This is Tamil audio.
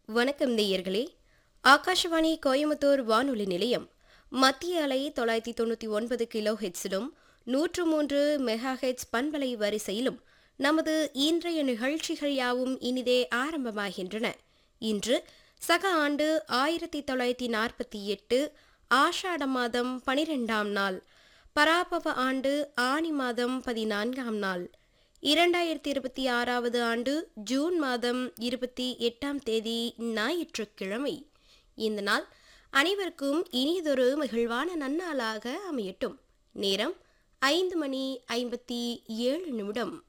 வணக்கம் நேயர்களே ஆகாஷவாணி கோயம்புத்தூர் வானொலி நிலையம் மத்திய அலை தொள்ளாயிரத்தி தொண்ணூற்றி ஒன்பது கிலோ ஹெட்ஸிலும் நூற்று மூன்று மெகா ஹெட்ஸ் பண்பலை வரிசையிலும் நமது இன்றைய நிகழ்ச்சிகள் யாவும் இனிதே ஆரம்பமாகின்றன இன்று சக ஆண்டு ஆயிரத்தி தொள்ளாயிரத்தி நாற்பத்தி எட்டு ஆஷாட மாதம் பனிரெண்டாம் நாள் பராபவ ஆண்டு ஆனி மாதம் பதினான்காம் நாள் இரண்டாயிரத்தி இருபத்தி ஆறாவது ஆண்டு ஜூன் மாதம் இருபத்தி எட்டாம் தேதி ஞாயிற்றுக்கிழமை இந்த நாள் அனைவருக்கும் இனியதொரு மகிழ்வான நன்னாளாக அமையட்டும் நேரம் ஐந்து மணி ஐம்பத்தி ஏழு நிமிடம்